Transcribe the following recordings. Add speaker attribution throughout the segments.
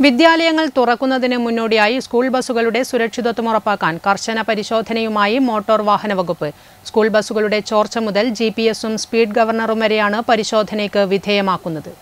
Speaker 1: വിദ്യാലയങ്ങൾ തുറക്കുന്നതിന് മുന്നോടിയായി സ്കൂൾ ബസ്സുകളുടെ സുരക്ഷിതത്വം ഉറപ്പാക്കാൻ കർശന പരിശോധനയുമായി മോട്ടോർ വാഹന വകുപ്പ് സ്കൂൾ ബസ്സുകളുടെ ചോർച്ച മുതൽ ജി പി എസും സ്പീഡ് ഗവർണറും വരെയാണ് പരിശോധനയ്ക്ക് വിധേയമാക്കുന്നത്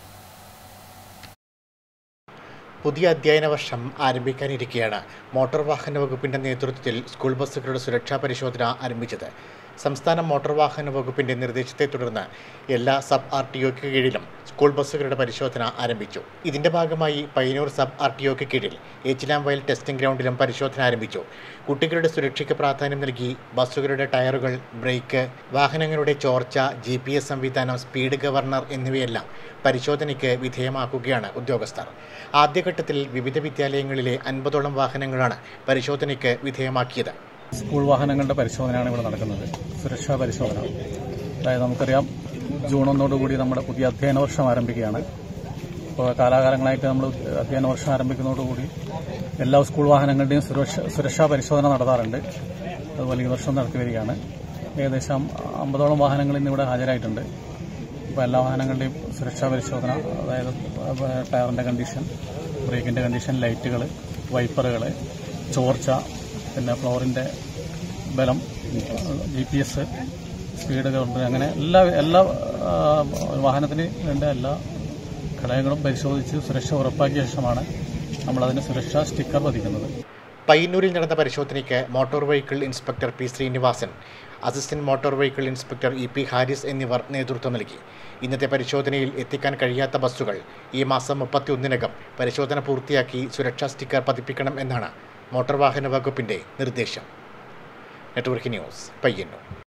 Speaker 2: പുതിയ അധ്യയന വർഷം ആരംഭിക്കാനിരിക്കെയാണ് മോട്ടോർ വാഹന വകുപ്പിന്റെ നേതൃത്വത്തിൽ സ്കൂൾ ബസ്സുകളുടെ സുരക്ഷാ പരിശോധന ആരംഭിച്ചത് സംസ്ഥാന മോട്ടോർ വാഹന വകുപ്പിന്റെ നിർദ്ദേശത്തെ തുടർന്ന് എല്ലാ സബ് ആർ ടി ഒക്ക് കീഴിലും സ്കൂൾ ബസ്സുകളുടെ പരിശോധന ആരംഭിച്ചു ഇതിന്റെ ഭാഗമായി പയ്യന്നൂർ സബ് ആർ ടി ഒക്ക് കീഴിൽ ഏച്ചിലാം വയൽ ടെസ്റ്റിംഗ് ഗ്രൗണ്ടിലും പരിശോധന ആരംഭിച്ചു കുട്ടികളുടെ സുരക്ഷയ്ക്ക് പ്രാധാന്യം നൽകി ബസ്സുകളുടെ ടയറുകൾ ബ്രേക്ക് വാഹനങ്ങളുടെ ചോർച്ച ജി പി എസ് സംവിധാനം സ്പീഡ് ഗവർണർ എന്നിവയെല്ലാം പരിശോധനയ്ക്ക് വിധേയമാക്കുകയാണ് ഉദ്യോഗസ്ഥർ ആദ്യഘട്ടത്തിൽ വിവിധ വിദ്യാലയങ്ങളിലെ അൻപതോളം വാഹനങ്ങളാണ് പരിശോധനയ്ക്ക് വിധേയമാക്കിയത്
Speaker 3: സ്കൂൾ വാഹനങ്ങളുടെ പരിശോധനയാണ് ഇവിടെ നടക്കുന്നത് സുരക്ഷാ പരിശോധന അതായത് നമുക്കറിയാം ജൂൺ ഒന്നോടുകൂടി നമ്മുടെ പുതിയ അധ്യയന വർഷം ആരംഭിക്കുകയാണ് അപ്പോൾ കാലാകാലങ്ങളായിട്ട് നമ്മൾ അധ്യയന വർഷം ആരംഭിക്കുന്നതോടുകൂടി എല്ലാ സ്കൂൾ വാഹനങ്ങളുടെയും സുരക്ഷ സുരക്ഷാ പരിശോധന നടത്താറുണ്ട് അതുപോലെ ഈ വർഷം നടത്തി വരികയാണ് ഏകദേശം അമ്പതോളം വാഹനങ്ങൾ ഇന്ന് ഇവിടെ ഹാജരായിട്ടുണ്ട് അപ്പോൾ എല്ലാ വാഹനങ്ങളുടെയും സുരക്ഷാ പരിശോധന അതായത് ടയറിൻ്റെ കണ്ടീഷൻ ബ്രേക്കിൻ്റെ കണ്ടീഷൻ ലൈറ്റുകൾ വൈപ്പറുകൾ ചോർച്ച പിന്നെ ഫ്ലോറിൻ്റെ ബലം G P S speed governor അങ്ങനെ എല്ലാ എല്ലാ ആ, വാഹനത്തിന് വേണ്ട എല്ലാ ഘടകങ്ങളും പരിശോധിച്ച് സുരക്ഷ ഉറപ്പാക്കിയ ശേഷമാണ് നമ്മളതിന് സുരക്ഷാ സ്റ്റിക്കർ പതിക്കുന്നത്
Speaker 2: പയ്യന്നൂരിൽ നടന്ന പരിശോധനയ്ക്ക് motor vehicle inspector P Sreenivasan assistant motor vehicle inspector E P Haris എന്നിവർ നേതൃത്വം നൽകി ഇന്നത്തെ പരിശോധനയിൽ എത്തിക്കാൻ കഴിയാത്ത ബസ്സുകൾ ഈ മാസം മുപ്പത്തിയൊന്നിനകം പരിശോധന പൂർത്തിയാക്കി സുരക്ഷാ സ്റ്റിക്കർ പതിപ്പിക്കണം എന്നാണ് മോട്ടോർ വാഹന വകുപ്പിന്റെ നിർദ്ദേശം നെറ്റ്വർക്ക് ന്യൂസ് പയ്യന്നൂർ